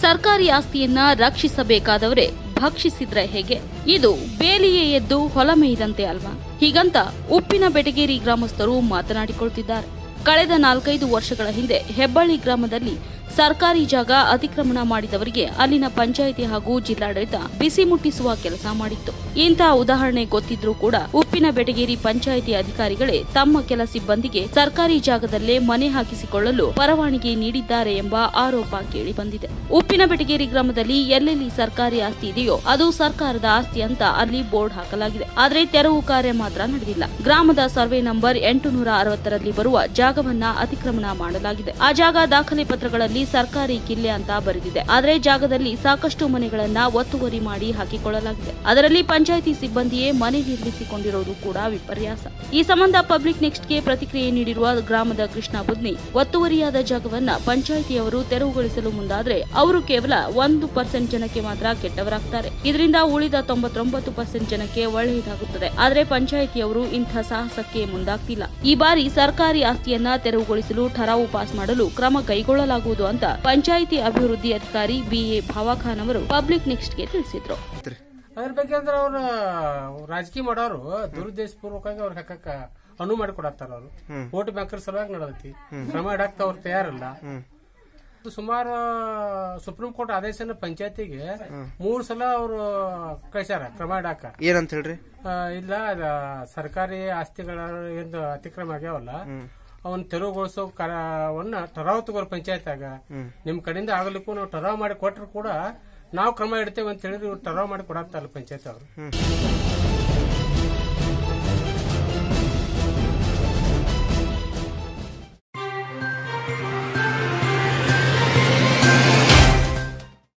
ಸರ್ಕಾರಿ ಆಸ್ತಿಯನ್ನ ರಕ್ಷಿಸಬೇಕಾದವರೇ ಭಕ್ಷಿಸಿದ್ರೆ ಹೇಗೆ ಇದು ಬೇಲಿಯೇ ಎದ್ದು ಹೊಲ ಮೇಯ್ದಂತೆ ಅಲ್ವಾ ಹೀಗಂತ ಉಪ್ಪಿನ ಬೆಟಗೇರಿ ಗ್ರಾಮಸ್ಥರು ಮಾತನಾಡಿಕೊಳ್ತಿದ್ದಾರೆ ಕಳೆದ ನಾಲ್ಕೈದು ವರ್ಷಗಳ ಹಿಂದೆ ಹೆಬ್ಬಳ್ಳಿ ಗ್ರಾಮದಲ್ಲಿ ಸರ್ಕಾರಿ ಜಾಗ ಅತಿಕ್ರಮಣ ಮಾಡಿದವರಿಗೆ ಅಲ್ಲಿನ ಪಂಚಾಯಿತಿ ಹಾಗೂ ಜಿಲ್ಲಾಡಳಿತ ಬಿಸಿ ಮುಟ್ಟಿಸುವ ಕೆಲಸ ಮಾಡಿತ್ತು ಇಂತಹ ಉದಾಹರಣೆ ಗೊತ್ತಿದ್ರೂ ಕೂಡ ಉಪ್ಪಿನ ಬೆಟಗೇರಿ ಪಂಚಾಯಿತಿ ಅಧಿಕಾರಿಗಳೇ ತಮ್ಮ ಕೆಲ ಸಿಬ್ಬಂದಿಗೆ ಸರ್ಕಾರಿ ಜಾಗದಲ್ಲೇ ಮನೆ ಹಾಕಿಸಿಕೊಳ್ಳಲು ಪರವಾನಗಿ ನೀಡಿದ್ದಾರೆ ಎಂಬ ಆರೋಪ ಕೇಳಿಬಂದಿದೆ ಉಪ್ಪಿನ ಬೆಟಗೇರಿ ಗ್ರಾಮದಲ್ಲಿ ಎಲ್ಲೆಲ್ಲಿ ಸರ್ಕಾರಿ ಆಸ್ತಿ ಇದೆಯೋ ಅದು ಸರ್ಕಾರದ ಆಸ್ತಿ ಅಂತ ಅಲ್ಲಿ ಬೋರ್ಡ್ ಹಾಕಲಾಗಿದೆ ಆದರೆ ತೆರವು ಕಾರ್ಯ ಮಾತ್ರ ನಡೆದಿಲ್ಲ ಗ್ರಾಮದ ಸರ್ವೆ ನಂಬರ್ ಎಂಟು ನೂರ ಅರವತ್ತರಲ್ಲಿ ಬರುವ ಜಾಗವನ್ನ ಅತಿಕ್ರಮಣ ಮಾಡಲಾಗಿದೆ ಆ ಜಾಗ ದಾಖಲೆ ಪತ್ರಗಳಲ್ಲಿ ಸರ್ಕಾರಿ ಕಿಲ್ಲೆ ಅಂತ ಬರೆದಿದೆ ಆದರೆ ಜಾಗದಲ್ಲಿ ಸಾಕಷ್ಟು ಮನೆಗಳನ್ನ ಒತ್ತುವರಿ ಮಾಡಿ ಹಾಕಿಕೊಳ್ಳಲಾಗಿದೆ ಅದರಲ್ಲಿ ಪಂಚಾಯಿತಿ ಸಿಬ್ಬಂದಿಯೇ ಮನೆ ನಿರ್ಮಿಸಿಕೊಂಡಿರುವುದು ಕೂಡ ವಿಪರ್ಯಾಸ ಈ ಸಂಬಂಧ ಪಬ್ಲಿಕ್ ನೆಕ್ಸ್ಟ್ಗೆ ಪ್ರತಿಕ್ರಿಯೆ ನೀಡಿರುವ ಗ್ರಾಮದ ಕೃಷ್ಣ ಬುದ್ನಿ ಒತ್ತುವರಿಯಾದ ಜಾಗವನ್ನ ಪಂಚಾಯಿತಿಯವರು ತೆರವುಗೊಳಿಸಲು ಮುಂದಾದ್ರೆ ಅವರು ಕೇವಲ ಒಂದು ಪರ್ಸೆಂಟ್ ಜನಕ್ಕೆ ಮಾತ್ರ ಕೆಟ್ಟವರಾಗ್ತಾರೆ ಇದರಿಂದ ಉಳಿದ ತೊಂಬತ್ತೊಂಬತ್ತು ಪರ್ಸೆಂಟ್ ಜನಕ್ಕೆ ಒಳ್ಳೆಯದಾಗುತ್ತದೆ ಆದರೆ ಪಂಚಾಯಿತಿಯವರು ಇಂಥ ಸಾಹಸಕ್ಕೆ ಮುಂದಾಗ್ತಿಲ್ಲ ಈ ಬಾರಿ ಸರ್ಕಾರಿ ಆಸ್ತಿಯನ್ನ ತೆರವುಗೊಳಿಸಲು ಠರಾವು ಪಾಸ್ ಮಾಡಲು ಕ್ರಮ ಕೈಗೊಳ್ಳಲಾಗುವುದು ಅಂತ ಪಂಚಾಯಿತಿ ಅಭಿವೃದ್ಧಿ ಅಧಿಕಾರಿ ಬಿಎ ಭಾವಾಖಾನ್ ಅವರು ಪಬ್ಲಿಕ್ ನೆಕ್ಸ್ಟ್ಗೆ ತಿಳಿಸಿದ್ರು ಅದ್ರ ಬಗ್ಗೆ ಅಂದ್ರೆ ಅವ್ರ ರಾಜಕೀಯ ಮಾಡೋರು ದುರುದ್ದೇಶಪೂರ್ವಕವಾಗಿ ಅವ್ರ ಹಾಕಕ್ಕ ಅನು ಮಾಡಿಕೊಡತ್ತಾರ ಅವರು ವೋಟ್ ಬ್ಯಾಂಕರ್ ಸಲುವಾಗಿ ನಡೆದೈತಿ ಕ್ರಮ ಇಡಾಕ್ತ ಅವ್ರು ತಯಾರಿಲ್ಲ ಸುಮಾರು ಸುಪ್ರೀಂ ಕೋರ್ಟ್ ಆದೇಶನ ಪಂಚಾಯತಿಗೆ ಮೂರ್ ಸಲ ಅವರು ಕಳ್ಸ್ಯಾರ ಕ್ರಮ ಇಡಾಕ ಏನಂತ ಹೇಳ್ರಿ ಆ, ಇಲ್ಲ ಅದ ಸರ್ಕಾರಿ ಆಸ್ತಿಗಳ ಏನು ಅತಿಕ್ರಮ ಆಗ್ಯಾವಲ್ಲ ಅವನ್ ತೆರವುಗೊಳಿಸೋ ಕಾರ್ಯವನ್ನ ಟರಾವ್ ತಗೋರ್ ಪಂಚಾಯತ್ಯಾಗ ನಿಮ್ ಕಡೆಯಿಂದ ಆಗಲಿಕ್ಕೂ ನಾವು ಟರಾವ್ ಮಾಡಿ ಕೊಟ್ರು ಕೂಡ ನಾವು ಕ್ರಮ ಇಡ್ತೇವೆ ಅಂತ ಹೇಳಿದ್ರೆ ಇವ್ರು ಟರಾವ್ ಮಾಡಿ ಕೊಡಾಕ್ತಾರಲ್ಲ ಪಂಚಾಯತ್ ಅವರು